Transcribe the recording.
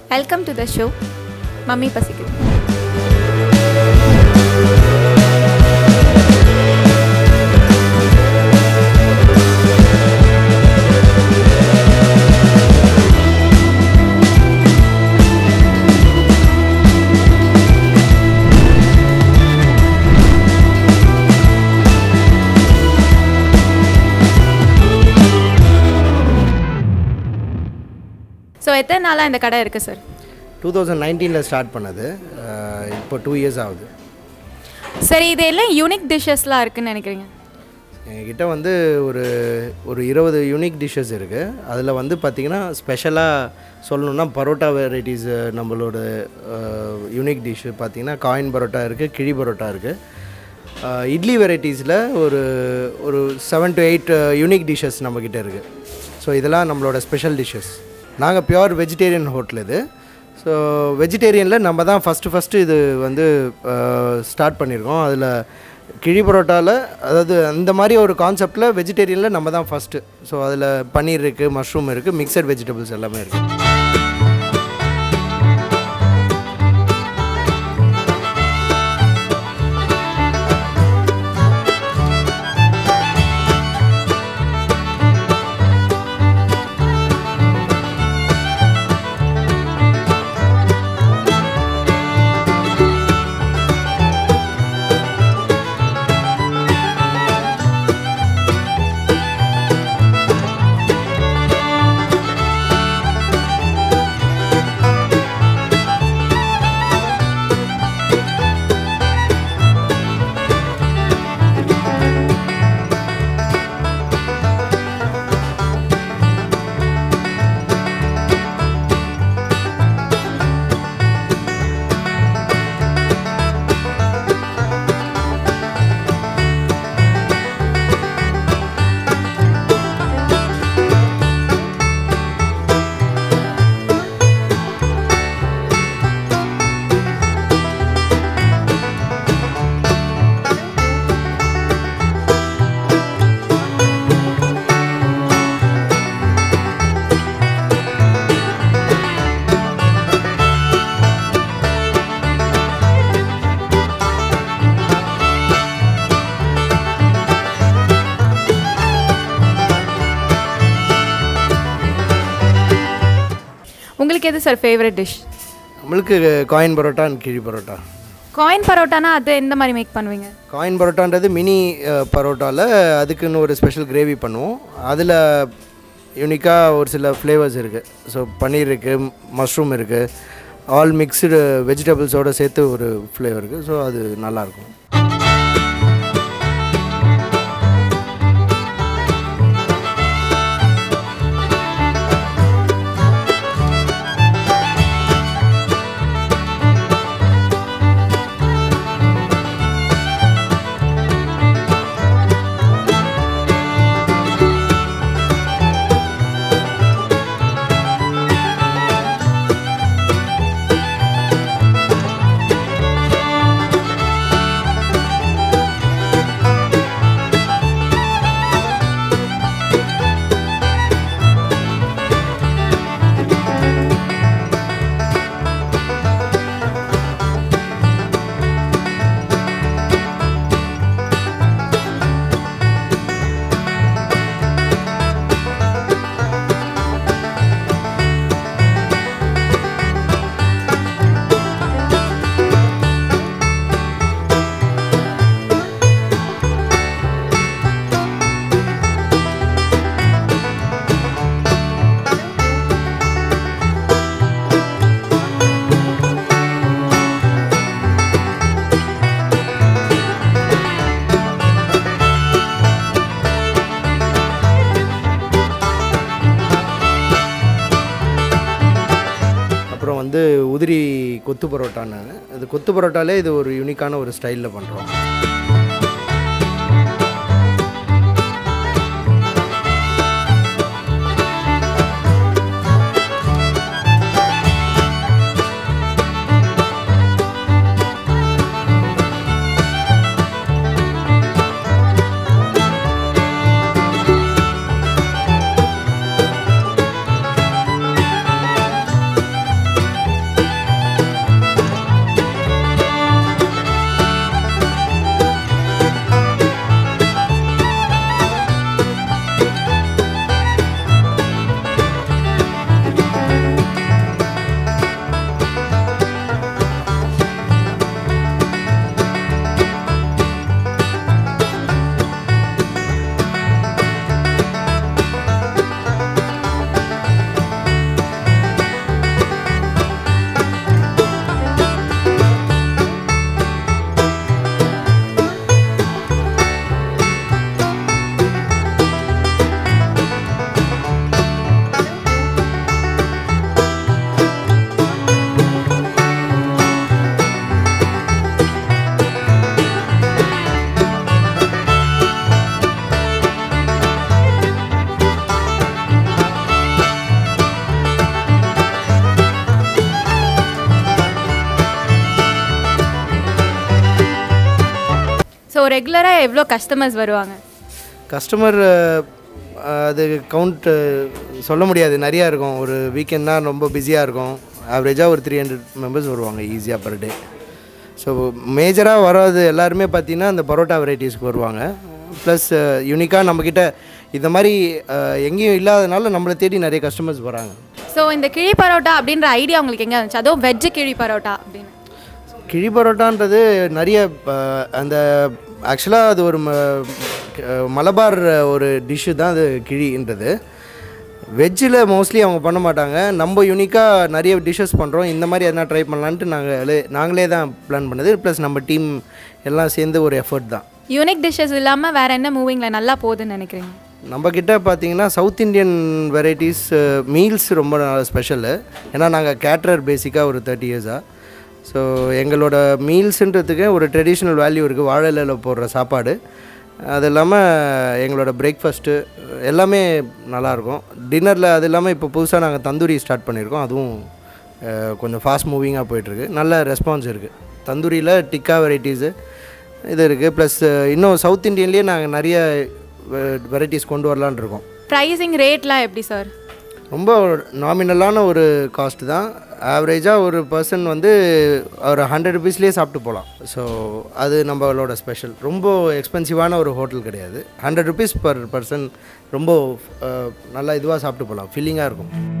welcome to the show mummy பசிக்குது so எத்தனை நாளாக இந்த கடை இருக்குது சார் டூ தௌசண்ட் நைன்டீனில் ஸ்டார்ட் பண்ணது அஹ் இப்போ டூ இயர்ஸ் ஆகுது சரி இது எல்லாம் யூனிக் டிஷ்ஷஸ்லாம் இருக்குன்னு நினைக்கிறீங்க எங்ககிட்ட வந்து ஒரு ஒரு இருபது யூனிக் டிஷ்ஷஸ் இருக்குது அதில் வந்து பார்த்திங்கன்னா ஸ்பெஷலாக சொல்லணுன்னா பரோட்டா வெரைட்டிஸ் நம்மளோட யூனிக் டிஷ்ஷு பார்த்திங்கன்னா காயின் பரோட்டா இருக்குது கிழி பரோட்டா இருக்குது இட்லி வெரைட்டிஸில் ஒரு ஒரு seven to eight unique dishes நம்மக்கிட்ட இருக்குது ஸோ இதெல்லாம் நம்மளோட ஸ்பெஷல் டிஷ்ஷஸ் நாங்கள் பியோர் வெஜிடேரியன் ஹோட்டல் இது ஸோ வெஜிடேரியனில் நம்ம தான் ஃபஸ்ட்டு ஃபஸ்ட்டு இது வந்து ஸ்டார்ட் பண்ணியிருக்கோம் அதில் கிழி பரோட்டாவில் அதாவது அந்த மாதிரி ஒரு கான்செப்டில் வெஜிடேரியனில் நம்ம தான் ஃபஸ்ட்டு ஸோ அதில் பன்னீர் இருக்குது மஷ்ரூம் இருக்குது மிக்சட் வெஜிடபிள்ஸ் எல்லாமே இருக்குது உங்களுக்கு எது சார் ஃபேவரட் டிஷ் நம்மளுக்கு காயின் பரோட்டா அண்ட் கிழி பரோட்டா காயின் பரோட்டானா அது எந்த மாதிரி மேக் பண்ணுவீங்க காயின் பரோட்டான்றது மினி பரோட்டாவில் அதுக்குன்னு ஒரு ஸ்பெஷல் கிரேவி பண்ணுவோம் அதில் யூனிக்காக ஒரு சில ஃப்ளேவர்ஸ் இருக்குது ஸோ பன்னீர் இருக்குது மஷ்ரூம் இருக்குது ஆல் மிக்ஸ்டு வெஜிடபிள்ஸோடு சேர்த்து ஒரு ஃப்ளேவர் இருக்குது ஸோ அது நல்லாயிருக்கும் அப்புறம் வந்து உதிரி கொத்து பரோட்டான்னு இது கொத்து பரோட்டாலே இது ஒரு யூனிக்கான ஒரு ஸ்டைலில் பண்ணுறோம் ரெகுலராக எவ்வளோ கஸ்டமர்ஸ் வருவாங்க கஸ்டமர் அது கவுண்ட் சொல்ல முடியாது நிறையா இருக்கும் ஒரு வீக்கெண்ட்னா ரொம்ப பிஸியாக இருக்கும் ஆவரேஜாக ஒரு த்ரீ ஹண்ட்ரட் மெம்பர்ஸ் வருவாங்க ஈஸியாக பர் டே ஸோ மேஜராக வராது எல்லாருமே பார்த்தீங்கன்னா இந்த பரோட்டா வெரைட்டிஸ்க்கு வருவாங்க ப்ளஸ் யூனிக்காக நம்மக்கிட்ட இந்த மாதிரி அஹ், எங்கேயும் இல்லாதனால நம்மளை தேடி நிறைய கஸ்டமர்ஸ் வராங்க ஸோ இந்த கிழி பரோட்டா அப்படின்ற ஐடியா உங்களுக்கு எங்கே இருந்துச்சு அதுவும் வெஜ்ஜு கிழி பரோட்டா அப்படின்னு கிழி பரோட்டான்றது நிறைய அஹ், அந்த ஆக்சுவலாக அது ஒரு ம- அஹ், மலபார் ஒரு டிஷ்ஷு தான் அது கிழின்றது வெஜ்ஜில் மோஸ்ட்லி அவங்க பண்ண மாட்டாங்க நம்ம யூனிக்காக நிறைய டிஷ்ஷஸ் பண்ணுறோம் இந்த மாதிரி எதனா ட்ரை பண்ணலான்ட்டு நாங்கள் நாங்களே தான் பிளான் பண்ணது ப்ளஸ் நம்ம டீம் எல்லாம் சேர்ந்து ஒரு எஃபர்ட் தான் யூனிக் டிஷ்ஷஸ் இல்லாமல் வேறு என்ன மூவிங்கில் நல்லா போகுதுன்னு நினைக்கிறீங்க நம்மக்கிட்ட பார்த்தீங்கன்னா சவுத் இந்தியன் வெரைட்டிஸ் மீல்ஸ் ரொம்ப ஸ்பெஷலு ஏன்னா நாங்கள் கேட்ரர் பேசிக்காக ஒரு தேர்ட்டி இயர்ஸாக ஸோ எங்களோட மீல்ஸுன்றதுக்கு ஒரு ட்ரெடிஷ்னல் வேல்யூ இருக்குது வாழை இலையில போடுற சாப்பாடு அது இல்லாமல் எங்களோட பிரேக்ஃபாஸ்ட்டு எல்லாமே நல்லாயிருக்கும் டின்னரில் அது இல்லாமல் இப்போ புதுசாக நாங்கள் தந்தூரி ஸ்டார்ட் பண்ணியிருக்கோம் அதுவும் அஹ், கொஞ்சம் ஃபாஸ்ட் மூவிங்காக போயிட்டுருக்கு நல்ல ரெஸ்பான்ஸ் இருக்குது தந்தூரியில் டிக்கா வெரைட்டிஸு இது இருக்குது ப்ளஸ் இன்னும் சவுத் இந்தியன்லேயே நாங்கள் நிறைய வெரைட்டிஸ் கொண்டு வரலான்னு இருக்கோம் ப்ரைஸிங் ரேட்லாம் எப்படி சார் ரொம்ப நாமினலான ஒரு காஸ்ட் தான் ஆவரேஜாக ஒரு பர்சன் வந்து ஒரு ஹண்ட்ரட் ருபீஸ்லேயே சாப்பிட்டு போகலாம் ஸோ அது நம்மளோட ஸ்பெஷல் ரொம்ப எக்ஸ்பென்சிவான ஒரு ஹோட்டல் கிடையாது ஹண்ட்ரட் ருபீஸ் பர் பர்சன் ரொம்ப அஹ், நல்லா இதுவாக சாப்பிட்டு போகலாம் ஃபில்லிங்காக இருக்கும்